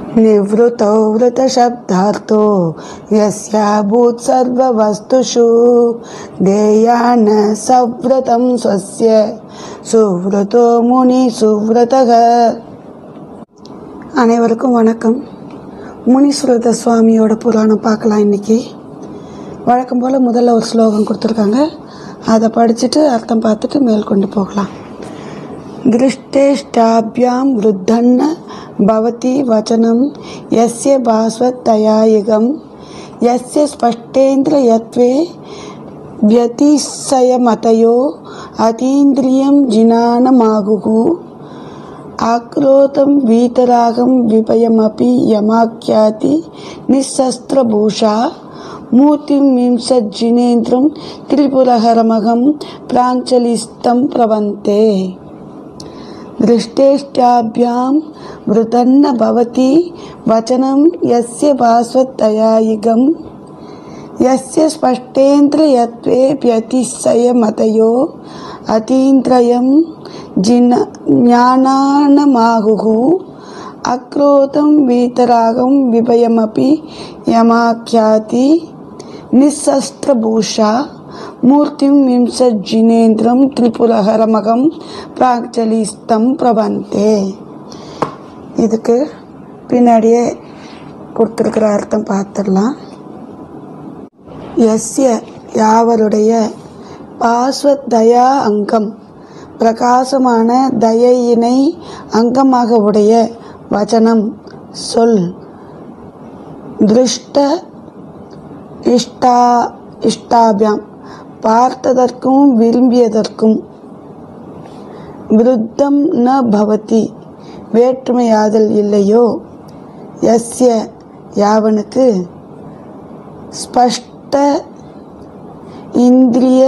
निवृतौ वृतशब्दार्थो यस्याभूत् सर्ववस्तुषु देयान सव्रतं स्वस्य सुव्रतो முனி சுவ்ரதக அனைவருக்கும் வணக்கம் முனீஸ்வரத சுவாமியோட புராணம் பார்க்கலாம் இன்னைக்கு வழக்கம் போல் முதல்ல ஒரு ஸ்லோகம் கொடுத்துருக்காங்க அதை படிச்சுட்டு அர்த்தம் பார்த்துட்டு மேல் கொண்டு போகலாம் दृष्टेष्टाभ्यां वृद्धन्न भवति वचनं यस्य भास्वत्तयायुगं यस्य स्पष्टेन्द्रियत्वे व्यतिशयमतयो अतीन्द्रियं जिनानमागुः आक्रोतं वीतरागं विभयमपि यमाख्याति निःशस्त्रभूषा मूर्तिं विंशज्जिनेन्द्रं त्रिपुरहरमघं प्राञ्चलिस्तं प्रवन्ते दृष्टेष्टाभ्यां वृतन्न भवति वचनं यस्य भास्वत्तयायुगं यस्य स्पष्टेन्द्रियत्वे व्यतिशयमतयो अतीन्द्रयं जिन ज्ञानानमाहुः अक्रोतं वीतरागं विभयमपि यमाख्याति निःशस्त्रभूषा மூர்த்திம் விம்சஜினேந்திரம் திரிபுரஹரமகம் பிராக்சலிஸ்தம் பிரபந்தே இதுக்கு பின்னாடியே கொடுத்துருக்கிற அர்த்தம் பார்த்துடலாம் எஸ்ய யாவருடைய பாஸ்வத் தயா அங்கம் பிரகாசமான தயையினை அங்கமாக உடைய வச்சனம் சொல் திருஷ்ட இஷ்டா இஷ்டாபியாம் பார்த்ததற்கும் விரும்பியதற்கும் விருத்தம் ந பவதி வேற்றுமையாதல் இல்லையோ எஸ்ய யாவனுக்கு ஸ்பஷ்ட இந்திரிய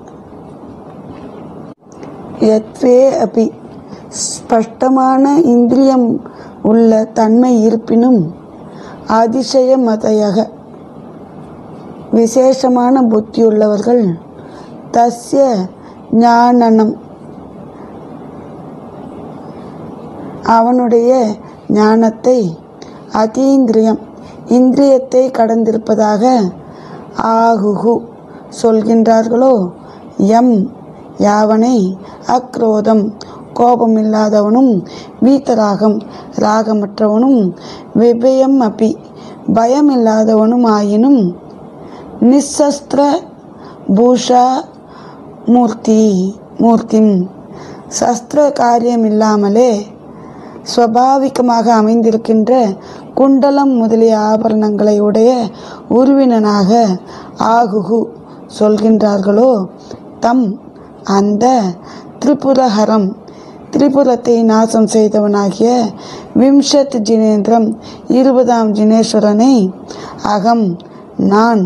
யத்வே அபி ஸ்பஷ்டமான இந்திரியம் உள்ள தன்மை இருப்பினும் அதிசயமதையக விசேஷமான புத்தியுள்ளவர்கள் தஸ்ய ஞானனம் அவனுடைய ஞானத்தை அதீந்திரியம் இந்திரியத்தை கடந்திருப்பதாக ஆகுகு சொல்கின்றார்களோ எம் யாவனை அக்ரோதம் கோபமில்லாதவனும் வீத்தராகம் ராகமற்றவனும் விபயம் அப்பி பயமில்லாதவனும் ஆயினும் நிசஸ்திர பூஷா மூர்த்தி மூர்த்திம் சஸ்திர காரியம் இல்லாமலே ஸ்வபாவிகமாக அமைந்திருக்கின்ற குண்டலம் முதலிய ஆபரணங்களை உடைய உருவினனாக ஆகுகு சொல்கின்றார்களோ தம் அந்த திரிபுரஹரம் திரிபுரத்தை நாசம் செய்தவனாகிய விம்சத் ஜினேந்திரம் இருபதாம் ஜினேஸ்வரனை அகம் நான்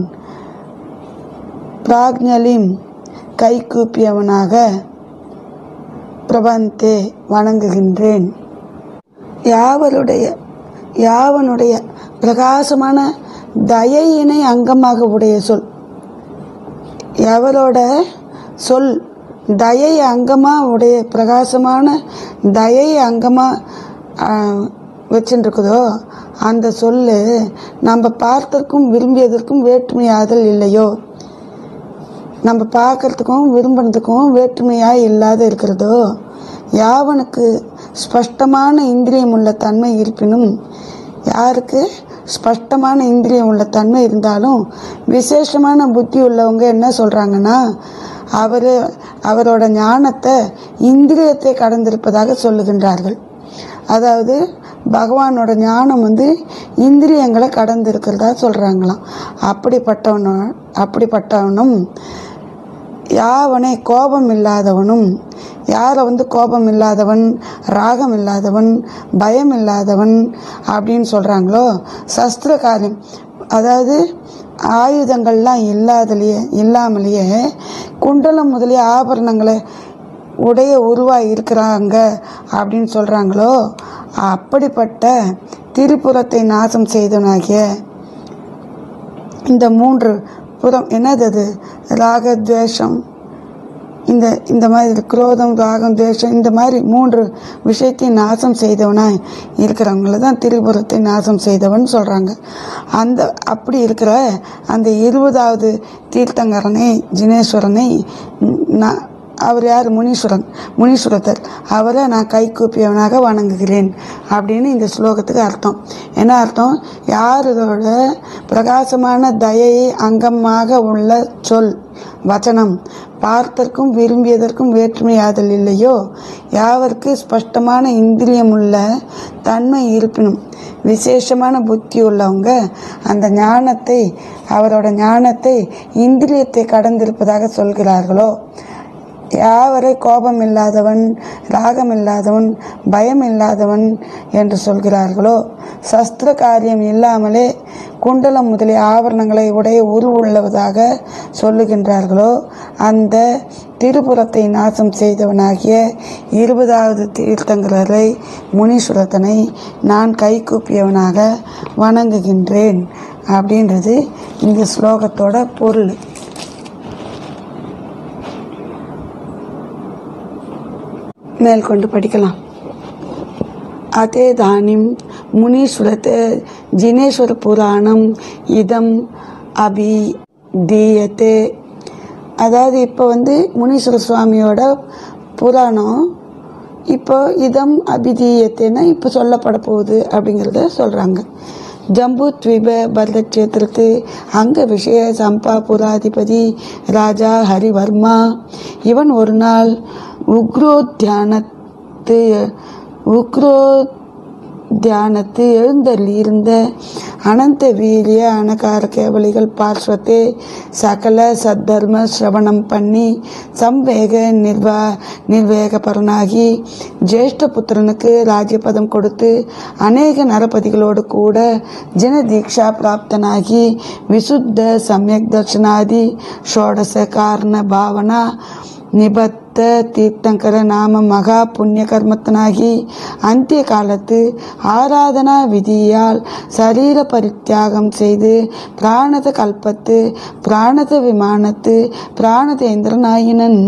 பிராக்ஞலிம் கைகூப்பியவனாக பிரபந்தே வணங்குகின்றேன் யாவருடைய யாவனுடைய பிரகாசமான தயையினை அங்கமாக உடைய சொல் எவரோட சொல் தயை அங்கமாக உடைய பிரகாசமான தயை அங்கமாக வச்சுருக்குதோ அந்த சொல் நம்ம பார்த்ததற்கும் விரும்பியதற்கும் வேற்றுமையாதல் இல்லையோ நம்ம பார்க்கறதுக்கும் விரும்பினதுக்கும் வேற்றுமையாக இல்லாத இருக்கிறதோ யாவனுக்கு ஸ்பஷ்டமான இந்திரியம் உள்ள தன்மை இருப்பினும் யாருக்கு ஸ்பஷ்டமான இந்திரியம் உள்ள தன்மை இருந்தாலும் விசேஷமான புத்தி உள்ளவங்க என்ன சொல்கிறாங்கன்னா அவர் அவரோட ஞானத்தை இந்திரியத்தை கடந்திருப்பதாக சொல்லுகின்றார்கள் அதாவது பகவானோட ஞானம் வந்து இந்திரியங்களை கடந்து இருக்கிறதா சொல்கிறாங்களாம் அப்படிப்பட்டவனும் அப்படிப்பட்டவனும் யாவனை கோபம் இல்லாதவனும் யாரை வந்து கோபம் இல்லாதவன் ராகம் இல்லாதவன் பயம் இல்லாதவன் அப்படின்னு சொல்கிறாங்களோ சஸ்திர காரியம் அதாவது ஆயுதங்கள்லாம் இல்லாதலையே இல்லாமலேயே குண்டலம் முதலிய ஆபரணங்களை உடைய உருவாக இருக்கிறாங்க அப்படின்னு சொல்கிறாங்களோ அப்படிப்பட்ட திரிபுரத்தை நாசம் செய்தவனாகிய இந்த மூன்று புறம் என்னது அது ராகத்வேஷம் இந்த இந்த மாதிரி குரோதம் ராகம் தேசம் இந்த மாதிரி மூன்று விஷயத்தையும் நாசம் செய்தவனாய் இருக்கிறவங்கள தான் திரிபுரத்தை நாசம் செய்தவன் சொல்கிறாங்க அந்த அப்படி இருக்கிற அந்த இருபதாவது தீர்த்தங்கரனை ஜினேஸ்வரனை நான் அவர் யார் முனீஸ்வரன் முனீஸ்வரத்தர் அவரை நான் கை கூப்பியவனாக வணங்குகிறேன் அப்படின்னு இந்த ஸ்லோகத்துக்கு அர்த்தம் என்ன அர்த்தம் யாரோட பிரகாசமான தயையை அங்கமாக உள்ள சொல் வச்சனம் பார்த்தற்கும் விரும்பியதற்கும் வேற்றுமையாதல் இல்லையோ யாவருக்கு ஸ்பஷ்டமான இந்திரியமுள்ள தன்மை இருப்பினும் விசேஷமான புத்தி உள்ளவங்க அந்த ஞானத்தை அவரோட ஞானத்தை இந்திரியத்தை கடந்திருப்பதாக சொல்கிறார்களோ யாவரை கோபம் இல்லாதவன் ராகம் இல்லாதவன் பயம் இல்லாதவன் என்று சொல்கிறார்களோ சஸ்திர காரியம் இல்லாமலே குண்டலம் முதலிய ஆபரணங்களை உடைய உருவுள்ளதாக சொல்லுகின்றார்களோ அந்த திருப்புறத்தை நாசம் செய்தவனாகிய இருபதாவது தீர்த்தங்கரரை முனீஸ்வரத்தனை நான் கைகூப்பியவனாக வணங்குகின்றேன் அப்படின்றது இந்த ஸ்லோகத்தோட பொருள் மேற்கொண்டு படிக்கலாம் அதேதானிம் முனீஸ்வரத் ஜினேஸ்வர புராணம் இதம் அபி தீயத்தே அதாவது இப்போ வந்து முனீஸ்வர சுவாமியோட புராணம் இப்போ இதம் அபிதீயத்தைன்னா இப்போ சொல்லப்பட போகுது அப்படிங்கிறத சொல்கிறாங்க ஜம்பு த்வீப பரதக்ஷேத்திரத்து அங்க விஷய சம்பா புராதிபதி ராஜா ஹரிவர்மா இவன் ஒரு நாள் உக்ரோத்தியானத்து உக்ரோ தியானத்து எழுந்தருளி இருந்த அனந்த வீரிய அனகார கேவலிகள் பார்ஸ்வத்தே சகல சத்தர்ம சிரவணம் பண்ணி சம்வேக நிர்வா நிர்வேகபரனாகி ஜேஷ்ட புத்திரனுக்கு ராஜ்யபதம் கொடுத்து அநேக நரபதிகளோடு கூட ஜன தீக்ஷா பிராப்தனாகி விசுத்த சமயக் தர்ஷனாதி ஷோடச காரண பாவனா நிபத்த தீர்த்தங்கர நாம மகா புண்ணிய கர்மத்தனாகி அந்திய காலத்து ஆராதனா விதியால் சரீர பரித்தியாகம் செய்து பிராணத கல்பத்து பிராணத விமானத்து பிராணதேந்திரன் ஆயினன்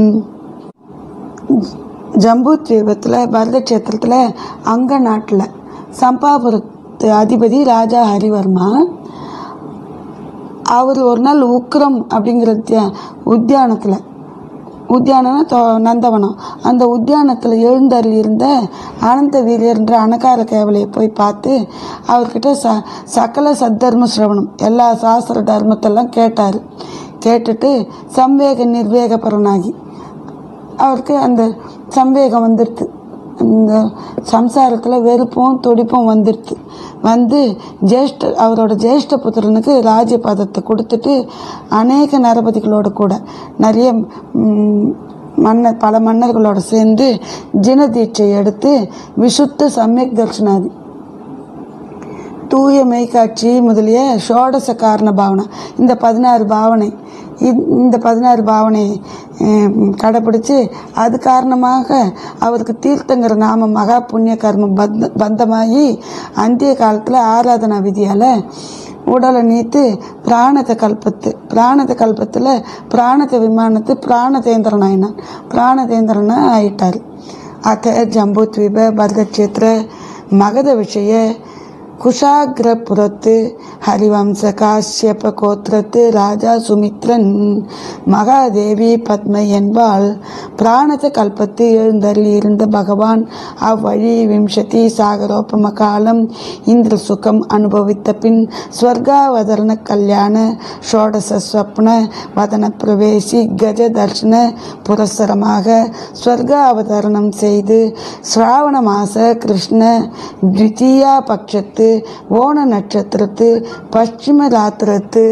ஜம்பு தீபத்தில் பரதக்ஷேத்திரத்தில் அங்க நாட்டில் சம்பாபுரத்து அதிபதி ராஜா ஹரிவர்மா அவர் ஒரு நாள் உக்ரம் அப்படிங்கிற தியா- உத்தியானத்தில் உத்தியானம்னா தொ- நந்தவனம் அந்த உத்தியானத்தில் எழுந்தருள் இருந்த ஆனந்த வீரியர்ன்ற அணக்கார கேவலையை போய் பார்த்து அவர்கிட்ட ச சகல சத்தர்ம சிரவணம் எல்லா சாஸ்திர தர்மத்தெல்லாம் கேட்டார் கேட்டுட்டு சம்வேக நிர்வேகபரனாகி அவருக்கு அந்த சம்வேகம் வந்துடுது இந்த சம்சாரத்தில் வெறுப்பும் துடிப்பும் வந்துடுது வந்து ஜேஷ்ட அவரோட ஜேஷ்ட புத்திரனுக்கு ராஜ்ய பதத்தை கொடுத்துட்டு அநேக நரபதிகளோட கூட நிறைய ம், மன்னர் பல மன்னர்களோட சேர்ந்து ஜின தீட்சை எடுத்து விசுத்த சமயக் தர்ஷனாதி தூய மெய்காட்சி முதலிய ஷோடச காரண பாவனை இந்த பதினாறு பாவனை இ- இந்த பதினாறு பாவனை கடைப்பிடிச்சு அது காரணமாக அவருக்கு தீர்த்தங்கிற நாம மகா புண்ணிய கர்மம் பந்த பந்தமாகி அந்திய காலத்தில் ஆராதனா விதியால் உடலை நீத்து பிராணத்தை கல்பத்து பிராணத்தை கல்பத்தில் பிராணத்தை விமானத்து பிராணதேந்திரன் ஆயினான் பிராணதேந்திரனா ஆயிட்டார் அத்த ஜம்புத்வீப பரதக்ஷேத்திர மகத விஷய குஷாகிரபுரத்து ஹரிவம்ச காஷ்யப கோத்திரத்து ராஜா சுமித்ரன் மகாதேவி பத்மை என்பாள் பிராணத கல்பத்து எழுந்தருளி இருந்த பகவான் அவ்வழி விம்சதி சாகரோபம காலம் இந்திர சுகம் அனுபவித்த பின் ஸ்வர்காவதரண கல்யாண ஷோடச ஸ்வப்ன வதன பிரவேசி கஜ தர்ஷன புரஸ்சரமாக ஸ்வர்க அவதரணம் செய்து ஸ்ராவண மாச கிருஷ்ண த்விதீயா பட்சத்து ஓண நட்சத்திரத்து பশ্চিம ராத்திரத்து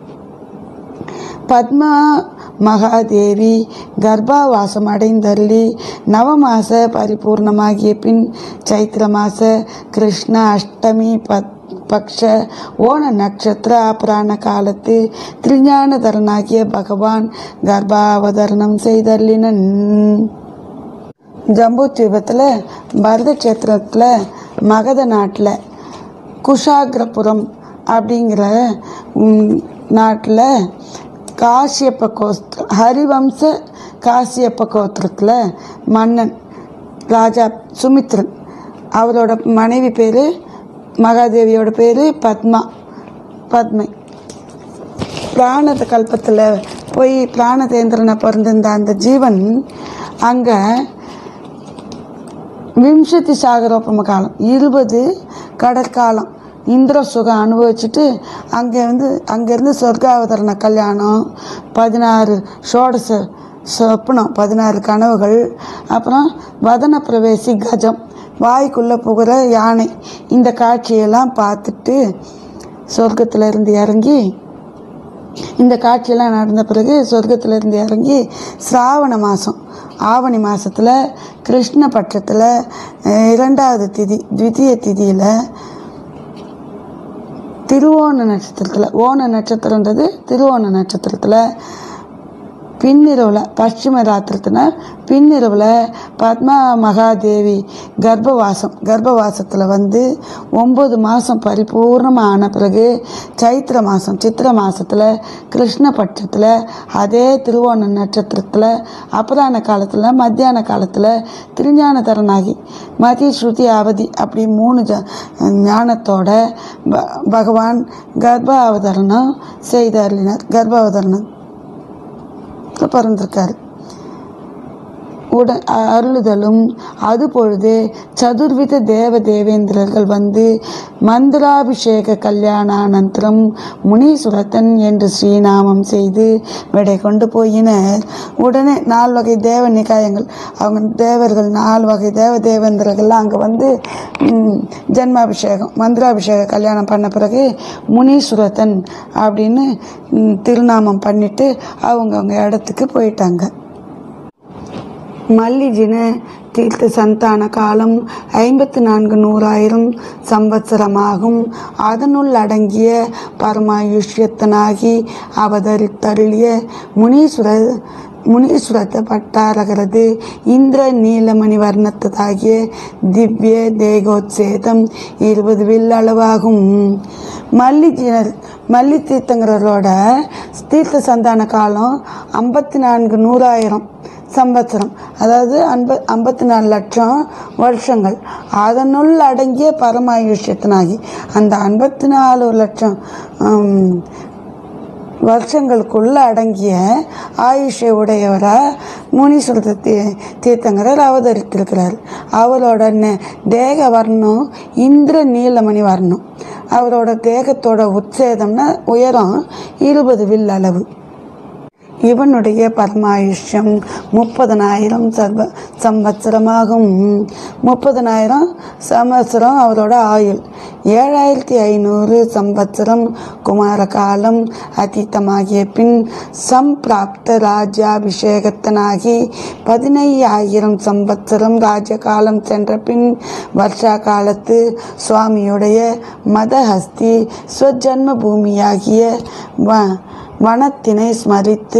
பத்மா மகாதேவி கர்ப்பாவாசம் அடைந்தருளி நவமாச பரிபூர்ணமாகிய பின் சைத்திர மாச கிருஷ்ண அஷ்டமி பத் பக்ஷ ஓண நட்சத்திர அபராண காலத்து திருஞானதரனாகிய பகவான் கர்ப்பாவதரணம் செய்தருளினன் ஜம்புத்வீபத்தில் பரத கஷேத்திரத்தில் மகத நாட்டில் குஷாகிரபுரம் அப்படிங்கிற நாட்டில் காஷ்யப்ப கோஸ்த் ஹரிவம்ச காசியப்ப கோத்திரத்தில் மன்னன் ராஜா சுமித்ரன் அவரோட மனைவி பேர் மகாதேவியோட பேர் பத்மா பத்மை பிராணத கல்பத்தில் போய் பிராணதேந்திரனை பிறந்திருந்த அந்த ஜீவன் அங்கே விம்சதி சாகரோபம காலம் இருபது கடற்காலம் இந்திர சுகம் அனுபவிச்சுட்டு அங்கே வந்து அங்கேருந்து சொர்க்காவதரண கல்யாணம் பதினாறு ஷோடச சொப்பனம் பதினாறு கனவுகள் அப்புறம் வதன பிரவேசி கஜம் வாய்க்குள்ளே புகிற யானை இந்த காட்சியெல்லாம் பார்த்துட்டு சொர்க்கத்துல இருந்து இறங்கி இந்த காட்சியெல்லாம் நடந்த பிறகு சொர்க்கத்துல இருந்து இறங்கி சிராவண மாதம் ஆவணி மாதத்தில் கிருஷ்ணபட்சத்தில் அஹ், இரண்டாவது திதி த்விதிய திதியில் திருவோண நட்சத்திரத்தில் ஓண நட்சத்திரன்றது திருவோண நட்சத்திரத்தில் பின்னிரவில் பশ্চিம ராத்திரத்தின பின்னிரவில் பத்மா மகாதேவி கர்ப்பவாசம் கர்ப்பவாசத்தில் வந்து ஒம்பது மாதம் பரிபூர்ணமாக ஆன பிறகு சைத்திர மாதம் சித்திர மாதத்தில் கிருஷ்ணபட்சத்தில் அதே திருவோண நட்சத்திரத்தில் அபராண காலத்தில் மத்தியான காலத்தில் திருஞான தரனாகி மதி ஸ்ருதி அவதி அப்படி மூணு ஜ ஞானத்தோட ப- பகவான் கர்ப்ப அவதரணம் செய்து அருளினார் கர்ப்ப அவதரணம் பிறந்திருக்காரு உட அ- அருளுதலும் அது பொழுது சதுர்வித தேவ தேவேந்திரர்கள் வந்து மந்திராபிஷேக கல்யாணானந்தரம் முனீசுரத்தன் என்று ஸ்ரீநாமம் செய்து விடை கொண்டு போயினர் உடனே நால் வகை தேவ நிகாயங்கள் அவங்க தேவர்கள் நாலு வகை தேவ தேவேந்திரர்கள்லாம் அங்கே வந்து ம், ஜென்மாபிஷேகம் மந்திராபிஷேக கல்யாணம் பண்ண பிறகு முனீசுரத்தன் அப்படின்னு ம், திருநாமம் பண்ணிட்டு அவங்கவங்க இடத்துக்கு போயிட்டாங்க மல்லிஜின தீர்த்த சந்தான காலம் ஐம்பத்து நான்கு நூறாயிரம் சம்பத்சரமாகும் அதனுள் அடங்கிய பரமாயுஷ்யத்தனாகி அவதரித்தருளிய முனீஸ்வர முனீஸ்வரத்தை பட்டாரகிறது இந்திர நீலமணி வர்ணத்ததாகிய திவ்ய தேகோத்சேதம் இருபது வில் அளவாகும் மல்லிஜினர் மல்லி தீர்த்தங்கரோட தீர்த்த சந்தான காலம் ஐம்பத்தி நான்கு நூறாயிரம் சம்பத்சரம் அதாவது அன்ப ஐம்பத்தி நாலு லட்சம் வருஷங்கள் அதனுள் அடங்கிய பரமாயுஷ்யத்தினாகி அந்த ஐம்பத்தி நாலு லட்சம் ஆம், வருஷங்களுக்குள்ள அடங்கிய ஆயுஷை உடையவராக முனீஸ்வர தீ தீர்த்தங்கரர் அவதரித்திருக்கிறார் அவரோட நெ- தேக வர்ணம் இந்திர நீலமணி வர்ணம் அவரோட தேகத்தோட உச்சேதம்னா உயரம் இருபது வில் அளவு இவனுடைய பரமாயுஷ்யம் முப்பதனாயிரம் சர்வ சம்பத்சரமாகும் முப்பதனாயிரம் சம்பத்சரம் அவரோட ஆயுள் ஏழாயிரத்தி ஐநூறு சம்பத்சரம் குமார காலம் அதீத்தமாகிய பின் சம்பிராப்த ராஜ்யாபிஷேகத்தனாகி பதினையாயிரம் சம்பத்சரம் ராஜகாலம் சென்ற பின் வருஷா காலத்து சுவாமியுடைய மதஹஸ்தி ஸ்வஜன்ம பூமியாகிய வ வனத்தினை ஸ்மரித்து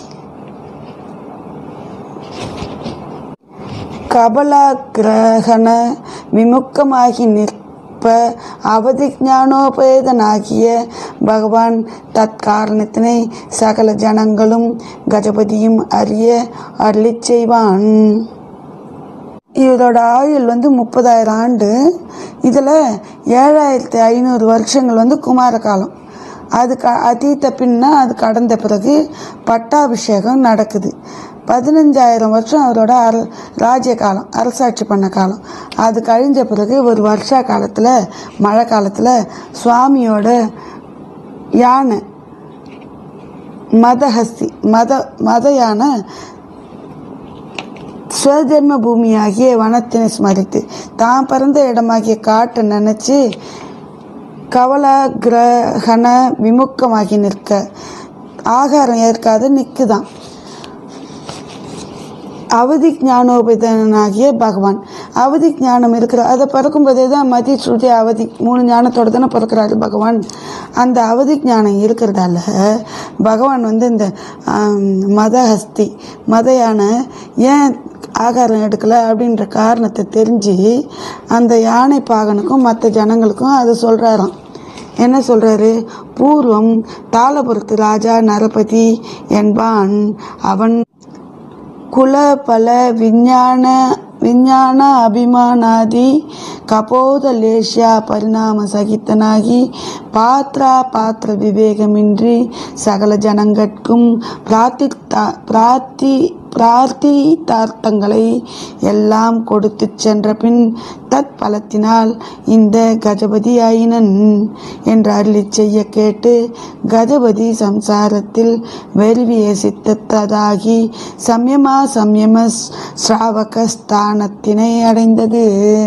கபலாகிரகண விமுக்கமாகி நிற்ப அவதிஞானோபேதனாகிய பகவான் தற்காரணத்தினை சகல ஜனங்களும் கஜபதியும் அறிய அருளிச் செய்வான் இவரோட ஆயுள் வந்து முப்பதாயிரம் ஆண்டு இதில் ஏழாயிரத்தி ஐநூறு வருஷங்கள் வந்து குமார காலம் அது க அதீத்த பின்னா அது கடந்த பிறகு பட்டாபிஷேகம் நடக்குது பதினஞ்சாயிரம் வருஷம் அவரோட அர ராஜ்ய காலம் அரசாட்சி பண்ண காலம் அது கழிஞ்ச பிறகு ஒரு வருஷா காலத்தில் மழை காலத்தில் சுவாமியோட யானை மதஹஸ்தி மத மத யானை ஸ்வஜன்ம பூமியாகிய வனத்தினை ஸ்மரித்து தான் பிறந்த இடமாகிய காட்டை நினச்சி கவல கிரகண விமுக்கமாகி நிற்க ஆகாரம் ஏற்காது நிற்குதான் அவதி ஞானோபிதனாகிய பகவான் அவதி ஞானம் இருக்கிற அதை பிறக்கும்போதே தான் மதி ஸ்ருதி அவதி மூணு ஞானத்தோட தானே பிறக்கிறாரு பகவான் அந்த அவதி ஞானம் இருக்கிறதால பகவான் வந்து இந்த ஆம், மதஹஸ்தி மத யானை ஏன் ஆகாரம் எடுக்கலை அப்படின்ற காரணத்தை தெரிஞ்சு அந்த யானை பாகனுக்கும் மற்ற ஜனங்களுக்கும் அது சொல்கிறாராம் என்ன சொல்கிறாரு பூர்வம் தாளபுரத்து ராஜா நரபதி என்பான் அவன் குல பல விஞ்ஞான ವಿಜ್ಞಾನ ಅಭಿಮಾನಾದಿ ಕಪೋದ ಲೇಷ್ಯ ಪರಿಣಾಮ ಸಹಿತನಾಗಿ ಪಾತ್ರ ಪಾತ್ರ ವಿವೇಕಮಿன்றி சகல ஜனங்கட்கும் பிரார்த்தித்தா பிரார்த்தி பிரார்த்தித்தார்த்தங்களை எல்லாம் கொடுத்து சென்ற பின் தத் பலத்தினால் இந்த கஜபதி ஆயினன் என்று அருளி செய்ய கேட்டு கஜபதி சம்சாரத்தில் வெறுவிய சித்தத்ததாகி சம்யமா சம்யம ஸ்ராவக ஸ்தானத்தினை அடைந்தது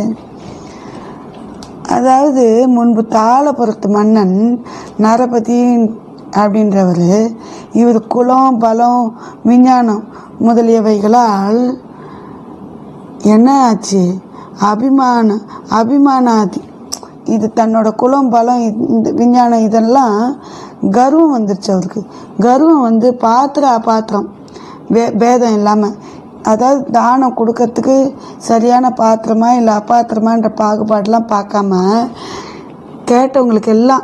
அதாவது முன்பு தாளபுரத்து மன்னன் நரபதி அப்படின்றவர் இவர் குலம் பலம் விஞ்ஞானம் முதலியவைகளால் என்ன ஆச்சு அபிமான அபிமானாதி இது தன்னோட குலம் பலம் இந்த விஞ்ஞானம் இதெல்லாம் கர்வம் வந்துருச்சு அவருக்கு கர்வம் வந்து பாத்திர அபாத்திரம் வே பேதம் இல்லாமல் அதாவது தானம் கொடுக்கறதுக்கு சரியான பாத்திரமா இல்லை அபாத்திரமான்ற பாகுபாடெலாம் பார்க்காம கேட்டவங்களுக்கு எல்லாம்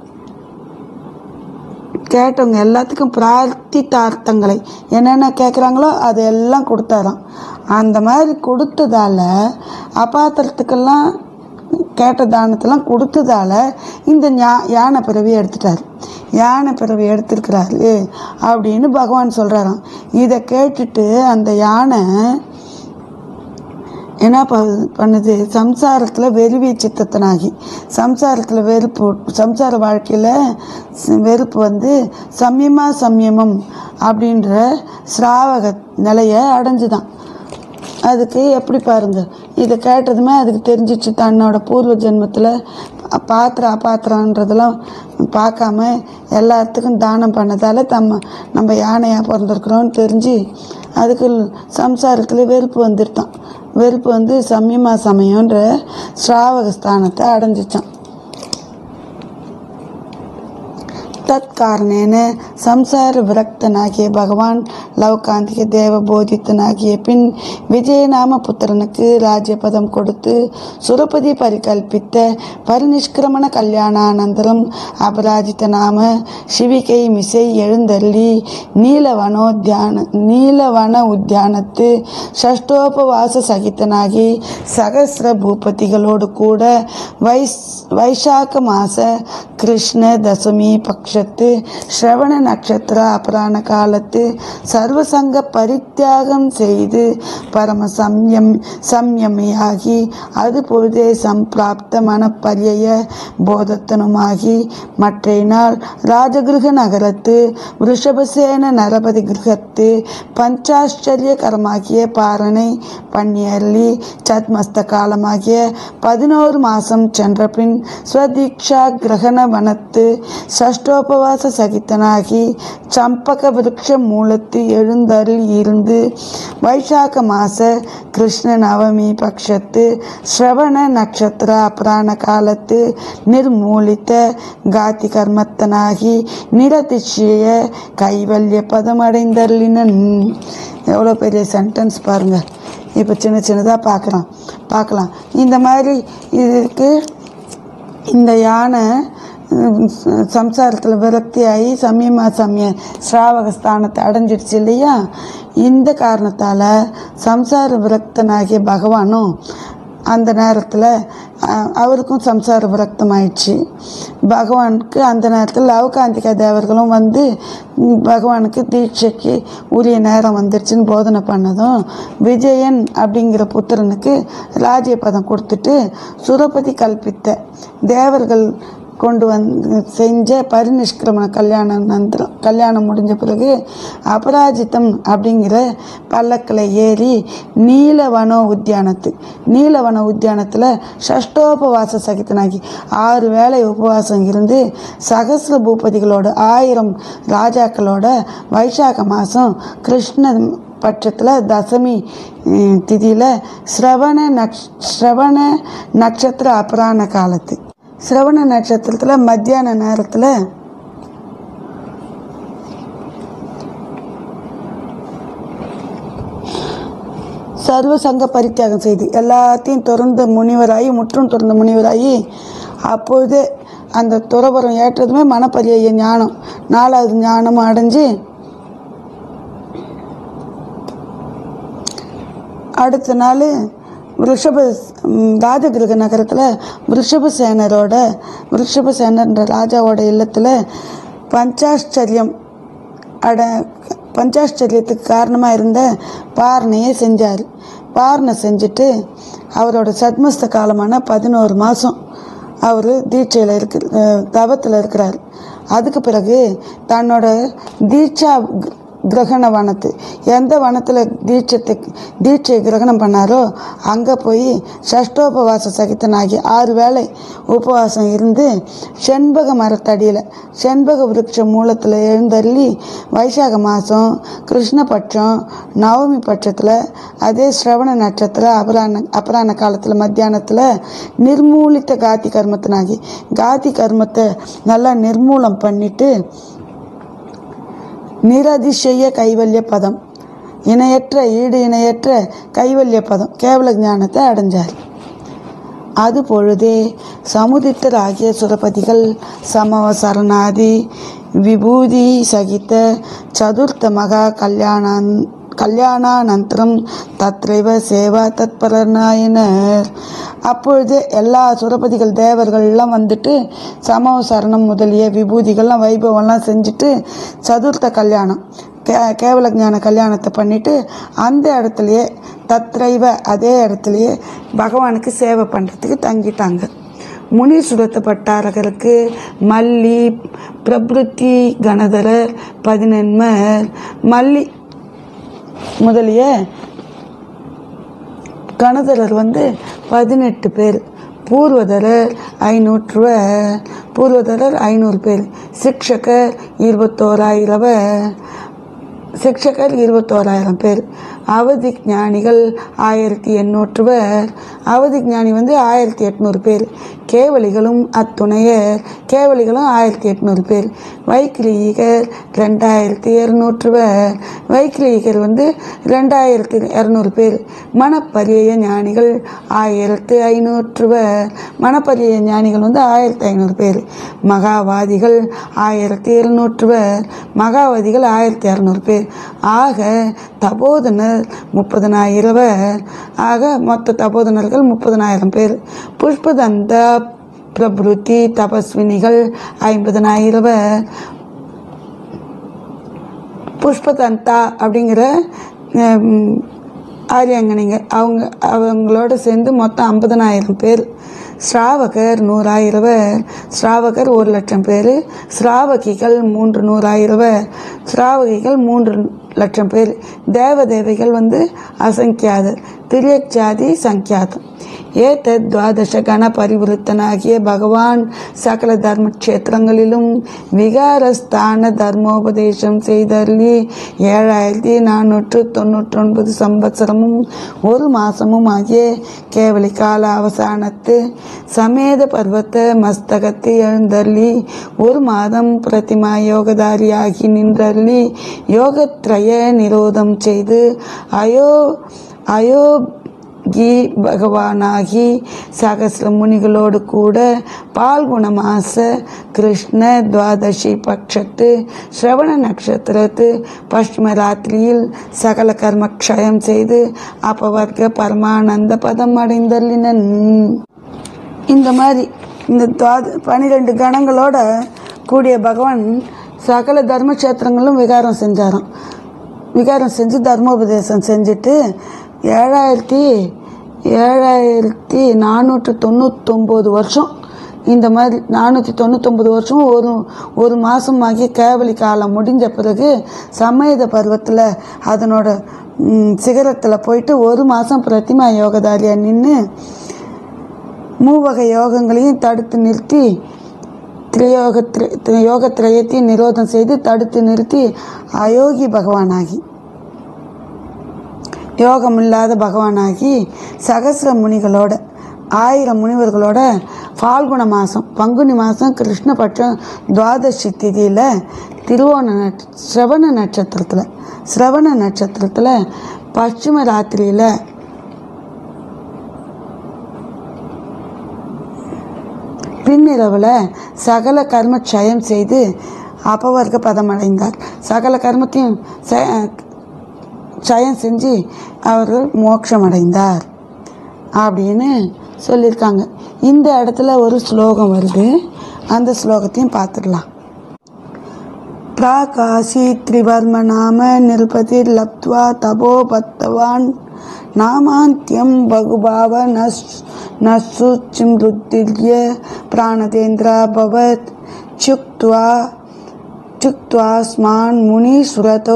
கேட்டவங்க எல்லாத்துக்கும் பிரார்த்தித்தார்த்தங்களை என்னென்ன கேட்குறாங்களோ அதெல்லாம் கொடுத்தாராம் அந்த மாதிரி கொடுத்ததால அபாத்திரத்துக்கெல்லாம் கேட்ட தானத்தெல்லாம் கொடுத்ததால இந்த ஞா யானை பிறவி எடுத்துட்டார் யானை பிறவி எடுத்திருக்கிறாரு அப்படின்னு பகவான் சொல்கிறாராம் இதை கேட்டுட்டு அந்த யானை என்ன ப பண்ணுது சம்சாரத்தில் வெறுவி சித்தத்தனாகி சம்சாரத்தில் வெறுப்பு சம்சார வாழ்க்கையில் வெறுப்பு வந்து சம்யமா சம்யமம் அப்படின்ற ஸ்ராவக நிலையை அடைஞ்சுதான் அதுக்கு எப்படி பாருங்க இதை கேட்டதுமே அதுக்கு தெரிஞ்சிச்சு தன்னோட பூர்வ ஜென்மத்தில் பாத்திரம் அபாத்திரன்றதெல்லாம் பார்க்காம எல்லாத்துக்கும் தானம் பண்ணதால் தம்ம நம்ம யானையாக பிறந்திருக்கிறோம்னு தெரிஞ்சு அதுக்கு சம்சாரத்தில் வெறுப்பு வந்துருத்தான் வெறுப்பு வந்து சமயமா சமயன்ற ஸ்ராவக ஸ்தானத்தை அடைஞ்சிச்சான் ತತ್ಕಾರಣೇನ ಸಂಸಾರ ವಿರಕ್ತನಾಗಿಯ பகவான் லவகாந்திக தேவ போதித்தனாகிய பின் விஜயநாம புத்திரனுக்கு ராஜ்யபதம் கொடுத்து சுரபதி பரிகல்பித்த பரிநிஷ்கிரமண கல்யாணானந்தரம் அபராஜித நாம சிவிகை மிசை எழுந்தள்ளி நீலவனோத்தியான நீலவன உத்தியானத்து ஷஷ்டோபவாச சகிதனாகி சகசிர பூபதிகளோடு கூட வைஸ் வைசாக்க மாச கிருஷ்ண தசமி பட்சத்து ஸ்ரவண நட்சத்திர அபராண காலத்து சர்வசங்க பரித்தியாகம் செய்து பரம சம்யம் சம்யமியாகி அது பொழுதே சம்பிராப்த மனப்பரிய போதத்தனுமாகி மற்றை நாள் ராஜகிருக நகரத்து ரிஷபசேன நரபதி கிரகத்து பஞ்சாச்சரியகரமாகிய பாரணை பண்ணியள்ளி சத்மஸ்த காலமாகிய பதினோரு மாசம் சென்ற பின் ஸ்வதீக்ஷா கிரகண வனத்து சஷ்டோபவாச சகித்தனாகி சம்பக விருட்ச மூலத்து எழுந்தருள் இருந்து வைசாக்க மாச கிருஷ்ண நவமி பட்சத்து ஸ்ரவண நட்சத்திர அபராண காலத்து நிர்மூலித்த காதி கர்மத்தனாகி நிரதிச்சய கைவல்ய பதம் அடைந்தருளினன் எவ்வளோ பெரிய சென்டென்ஸ் பாருங்கள் இப்போ சின்ன சின்னதாக பார்க்கலாம் பார்க்கலாம் இந்த மாதிரி இதுக்கு இந்த யானை சம்சாரத்தில் விரக்தியாகி சமயமா சமய ஸ்ராவக ஸ்தானத்தை அடைஞ்சிடுச்சு இல்லையா இந்த காரணத்தால் சம்சார விரக்தனாகிய பகவானும் அந்த நேரத்தில் அவருக்கும் சம்சார விரக்தம் ஆயிடுச்சு பகவானுக்கு அந்த நேரத்தில் லவகாந்திகா தேவர்களும் வந்து பகவானுக்கு தீட்சைக்கு உரிய நேரம் வந்துருச்சுன்னு போதனை பண்ணதும் விஜயன் அப்படிங்கிற புத்திரனுக்கு ராஜ்யபதம் கொடுத்துட்டு சுரபதி கல்பித்த தேவர்கள் கொண்டு வந்து செஞ்ச பரிநிஷ்கிரமண கல்யாணம் நந்திரம் கல்யாணம் முடிஞ்ச பிறகு அபராஜிதம் அப்படிங்கிற பல்லக்கில் ஏறி நீலவன உத்தியானத்து நீலவன உத்தியானத்தில் ஷஷ்டோபவாச சகிதனாகி ஆறு வேளை உபவாசம் இருந்து சகசிர பூபதிகளோட ஆயிரம் ராஜாக்களோட வைசாக மாதம் கிருஷ்ண பட்சத்தில் தசமி திதியில் ஸ்ரவண நக்ஷ் ஸ்ரவண நட்சத்திர அபராண காலத்து சிரவண நட்சத்திரத்தில் மத்தியான நேரத்தில் சர்வ சங்க பரித்தியாகம் செய்து எல்லாத்தையும் திறந்த முனிவராகி முற்றும் திறந்த முனிவராகி அப்பொழுதே அந்த துறவரம் ஏற்றதுமே மனப்பரிய ஞானம் நாலாவது ஞானமும் அடைஞ்சு அடுத்த நாள் ரிஷப ம், ராஜகிருக நகரத்தில் ரிஷபசேனரோட ரிஷபசேனர்ன்ற ராஜாவோட இல்லத்தில் பஞ்சாஷ்சரியம் அட பஞ்சாஷ்சரியத்துக்கு காரணமாக இருந்த பாரணையை செஞ்சார் பாரணை செஞ்சுட்டு அவரோட சத்மஸ்த காலமான பதினோரு மாதம் அவர் தீட்சையில் இருக்கு தவத்தில் இருக்கிறார் அதுக்கு பிறகு தன்னோட தீட்சா க- கிரகண வனத்து எந்த வனத்தில் தீட்சத்தை தீட்சை கிரகணம் பண்ணாரோ அங்கே போய் சஷ்டோபவாச சகித்தனாகி ஆறு வேளை உபவாசம் இருந்து செண்பக மரத்தடியில் செண்பக விருட்ச மூலத்தில் எழுந்தள்ளி வைசாக மாதம் கிருஷ்ணபட்சம் நவமி பட்சத்தில் அதே ஸ்ரவண நட்சத்திர அபராண அபராண காலத்தில் மத்தியானத்தில் நிர்மூலித்த காதி கர்மத்தினாகி காதி கர்மத்தை நல்லா நிர்மூலம் பண்ணிட்டு நிரதிசய கைவல்ய பதம் இணையற்ற ஈடு இணையற்ற கைவல்ய பதம் கேவல ஞானத்தை அடைஞ்சார் அது பொழுதே சமுதித்தராகிய சுரபதிகள் சமவசரணாதி விபூதி சகித சதுர்த்த மகா கல்யாணான் கல்யாணானந்தரம் தத்ரைவ சேவா தத்பரநாயனர் அப்பொழுது எல்லா சுரபதிகள் தேவர்கள் எல்லாம் வந்துட்டு சமவசரணம் முதலிய விபூதிகள்லாம் வைபவம்லாம் செஞ்சுட்டு சதுர்த்த கல்யாணம் கே கேவல ஞான கல்யாணத்தை பண்ணிட்டு அந்த இடத்துலையே தத்ரைவ அதே இடத்துலையே பகவானுக்கு சேவை பண்ணுறதுக்கு தங்கிட்டாங்க முனி சுரத்த பட்டாரகருக்கு மல்லி பிரபுத்தி கணதரர் பதினெண்மர் மல்லி முதலிய கணதரர் வந்து பதினெட்டு பேர் பூர்வதரர் ஐநூற்றுவர் பூர்வதரர் ஐநூறு பேர் சிக்ஷகர் இருபத்தோராயிரவர் சிக்ஷகர் இருபத்தோராயிரம் பேர் அவதி ஞானிகள் ஆயிரத்தி எண்ணூற்றுவர் அவதி ஞானி வந்து ஆயிரத்தி எட்நூறு பேர் கேவலிகளும் அத்துணையர் கேவலிகளும் ஆயிரத்தி எட்நூறு பேர் வைக்கிலீகர் ரெண்டாயிரத்தி இரநூற்றுவர் வைக்கிலீகர் வந்து ரெண்டாயிரத்தி இரநூறு பேர் மணப்பரிய ஞானிகள் ஆயிரத்து ஐநூற்றுவர் மணப்பரிய ஞானிகள் வந்து ஆயிரத்தி ஐநூறு பேர் மகாவாதிகள் ஆயிரத்தி இருநூற்றுவர் மகாவாதிகள் ஆயிரத்தி இரநூறு பேர் ஆக தபோதனர் முப்பதனாயிரவர் ஆக மொத்த தபோதனர்கள் முப்பதனாயிரம் பேர் புஷ்பதந்த பிரபுத்தி தபஸ்வினிகள் ஐம்பதனாயிரவர் புஷ்பதந்தா அப்படிங்கிற ஹம், ஆரியாங்கனிங்க அவங்க அவங்களோட சேர்ந்து மொத்தம் ஐம்பதனாயிரம் பேர் ஸ்ராவகர் நூறாயிரவர் ஸ்ராவகர் ஒரு லட்சம் பேர் ஸ்ராவகிகள் மூன்று நூறாயிரவர் ஸ்ராவகிகள் மூன்று லட்சம் பேர் தேவதேவிகள் வந்து அசங்கியாதர் திரியக் ஜாதி சங்கியாதம் ஏதத் துவாதச கண பரிவருத்தனாகிய பகவான் சகல தர்ம க்ஷேத்திரங்களிலும் விகாரஸ்தான தர்மோபதேசம் செய்தருளி ஏழாயிரத்தி நானூற்று தொண்ணூற்றொன்பது சம்பத்சரமும் ஒரு மாசமும் ஆகிய கேவலி கால அவசானத்து சமேத பர்வத்த மஸ்தகத்தை எழுந்தருளி ஒரு மாதம் பிரதிமா யோகதாரியாகி நின்றருளி யோகத்ரய நிரோதம் செய்து அயோ அயோ கி பகவானாகி சகசிர முனிகளோடு கூட பால்குண மாச கிருஷ்ண துவாதசி பட்சத்து ஸ்ரவண நட்சத்திரத்து பஷ்ம ராத்திரியில் சகல கர்மக்ஷயம் செய்து அபவர்க்க பரமானந்த பதம் அடைந்தள்ளினன் இந்த மாதிரி இந்த துவாத பனிரெண்டு கணங்களோட கூடிய பகவான் சகல தர்மக்ஷேத்திரங்களும் விகாரம் செஞ்சாராம் விகாரம் செஞ்சு தர்மோபதேசம் செஞ்சுட்டு ஏழாயிரத்தி ஏழாயிரத்தி நானூற்று தொண்ணூத்தொம்பது வருஷம் இந்த மாதிரி நானூற்றி தொண்ணூத்தொம்பது வருஷம் ஒரு ஒரு மாதமாகி கேவலி காலம் முடிஞ்ச பிறகு சமயத பருவத்தில் அதனோட சிகரத்தில் போயிட்டு ஒரு மாதம் பிரதிமா யோகதாரியாக நின்று மூவகை யோகங்களையும் தடுத்து நிறுத்தி திரையோக யோக திரயத்தையும் நிரோதம் செய்து தடுத்து நிறுத்தி அயோகி பகவானாகி யோகம் இல்லாத பகவானாகி சகசிர முனிகளோட ஆயிரம் முனிவர்களோட ஃபால்குண மாதம் பங்குனி மாதம் கிருஷ்ணபட்சம் துவாதசி திதியில் திருவோண நட்ச சிரவண நட்சத்திரத்தில் சிரவண நட்சத்திரத்தில் பশ্চিம ராத்திரியில் பின்னிரவில் சகல கர்ம க்ஷயம் செய்து அபவர்க்க பதம் அடைந்தார் சகல கர்மத்தையும் ச- ஜெயம் செஞ்சு அவர் மோட்சம் அடைந்தார் அப்படின்னு சொல்லியிருக்காங்க இந்த இடத்துல ஒரு ஸ்லோகம் வருது அந்த ஸ்லோகத்தையும் பார்த்துடலாம் प्राकाशीत् त्रिवर्म नाम निरुपतिर्लब्ध्वा तपोपत्तवान् नामान्त्यं बहुभाव न न शुचिमृत्युल्य प्राणतेन्द्राभवत् चुक्त्वा चुक्त्वास्मान् मुनिसुरतो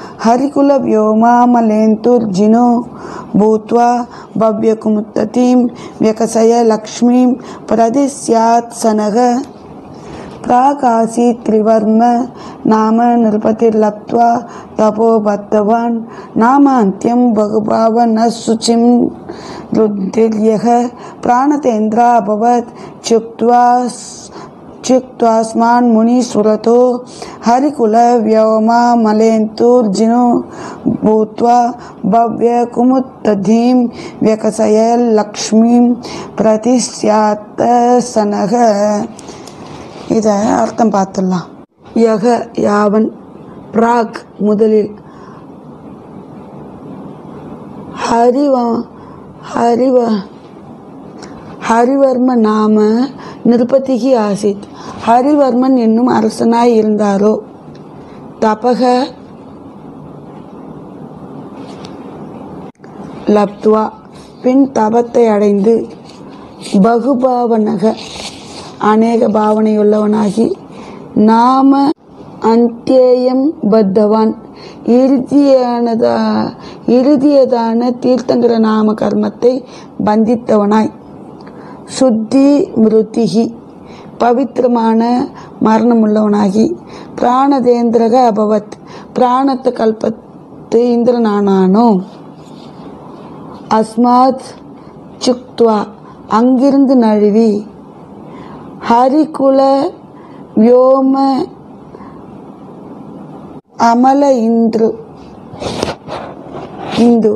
हरिकुलव्योमामलेन्तुर्जिनो भूत्वा भव्यकुमुत्ततीं व्यकसय लक्ष्मीं प्रदिश्यात् सनः प्राकाशीत् त्रिवर्म नाम नृपतिर्लब्ध्वा तपोबद्धवान् नामान्त्यं बहुभाव न शुचिं रुद्धिर्यः प्राणतेन्द्राभवत् चुक्त्वा च्युक्त्वास्मान् मुनिसुरतो हरिकुलव्योमामलेन्तुर्जिनो भूत्वा भव्यकुमुत्तधीं व्यकसय लक्ष्मीं प्रतिस्यात् सनः இதை அர்த்தம் பார்த்துடலாம் யக யாவன் பிராக் முதலில் ஹரிவ ஹரிவ ஹரிவர்ம நாம நிருபதிகி ஆசித் ஹரிவர்மன் என்னும் அரசனாய் இருந்தாரோ தபக லப்துவா பின் தபத்தை அடைந்து பகுபாவனக அநேக பாவனையுள்ளவனாகி நாம அந்தியேயம் பத்தவான் இறுதியானதா இறுதியதான தீர்த்தங்கர நாம கர்மத்தை பந்தித்தவனாய் சுத்தி மிருத்திகி பவித்திரமான மரணமுள்ளவனாகி பிராணதேந்திரக அபவத் பிராணத்தை கல்பத்து இந்திரனானானோ அஸ்மாத் சுக்த்வா அங்கிருந்து நழுவி ஹரிகுல வியோம அமல இந்து இந்து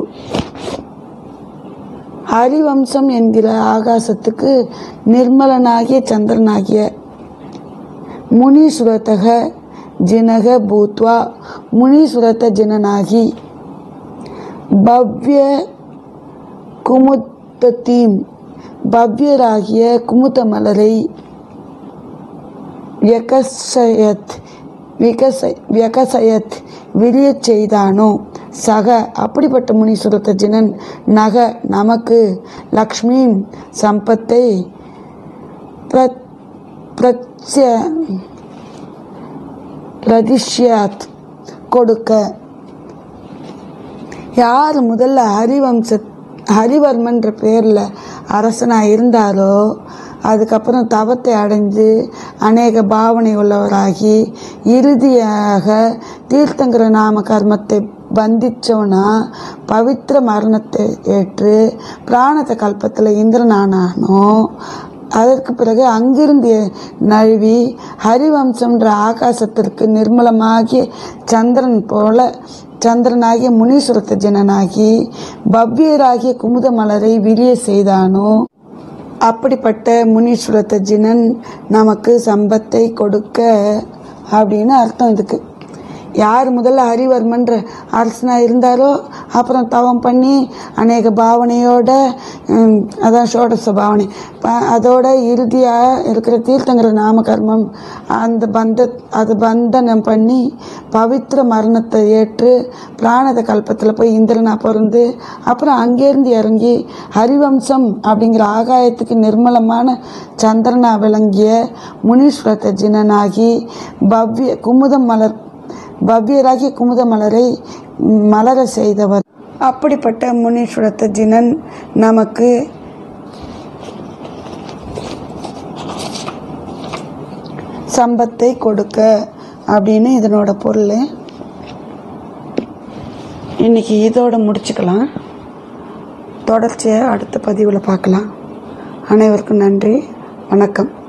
ஹரிவம்சம் என்கிற ஆகாசத்துக்கு நிர்மலனாகிய சந்திரனாகிய முனீஸ்வரத்தக ஜினக பூத்வா முனீஸ்வரத்த ஜினனாகி பவ்ய குமுத்தத்தீம் பவ்யராகிய குமுத மலரை வியகசயத் விகச வியகசயத் விரியச் செய்தானோ சக அப்படிப்பட்ட முனீஸ்வரத்த ஜினன் நக நமக்கு லக்ஷ்மி சம்பத்தை பிர பிரத்ய பிரதிஷ்யாத் கொடுக்க யார் முதல்ல ஹரிவம்ச ஹரிவர்மன்ற பேரில் அரசனாக இருந்தாரோ அதுக்கப்புறம் தவத்தை அடைஞ்சு அநேக பாவனை உள்ளவராகி இறுதியாக தீர்த்தங்கிற நாம கர்மத்தை பந்திச்சோன்னா பவித்திர மரணத்தை ஏற்று பிராணத்தை கல்பத்தில் இந்திரனானானோ அதற்கு பிறகு அங்கிருந்து நழுவி ஹரிவம்சம்ன்ற ஆகாசத்திற்கு நிர்மலமாகிய சந்திரன் போல சந்திரனாகிய முனீஸ்வரத்த ஜனனாகி பவ்யராகிய குமுத மலரை விரிய செய்தானோ அப்படிப்பட்ட முனீஸ்வரத்த ஜினன் நமக்கு சம்பத்தை கொடுக்க அப்படின்னு அர்த்தம் இதுக்கு யார் முதல்ல ஹரிவர்மன்ற அரசனாக இருந்தாரோ அப்புறம் தவம் பண்ணி அநேக பாவனையோட ம், அதான் ஷோடச பாவனை ப- அதோட இறுதியாக இருக்கிற தீர்த்தங்கிற நாம கர்மம் அந்த பந்த அது பந்தனம் பண்ணி பவித்திர மரணத்தை ஏற்று பிராணத கல்பத்தில் போய் இந்திரனா பிறந்து அப்புறம் அங்கேருந்து இறங்கி ஹரிவம்சம் அப்படிங்கிற ஆகாயத்துக்கு நிர்மலமான சந்திரனா விளங்கிய முனீஸ்வரத்த ஜினனாகி பவ்ய குமுதம் மலர் பவ்யராகிய குமுத மலரை மலர செய்தவர் அப்படிப்பட்ட முனீஸ்வரத்த ஜினன் நமக்கு சம்பத்தை கொடுக்க அப்படின்னு இதனோட பொருள் இன்னைக்கு இதோட முடிச்சுக்கலாம் தொடர்ச்சியை அடுத்த பதிவில் பார்க்கலாம் அனைவருக்கும் நன்றி வணக்கம்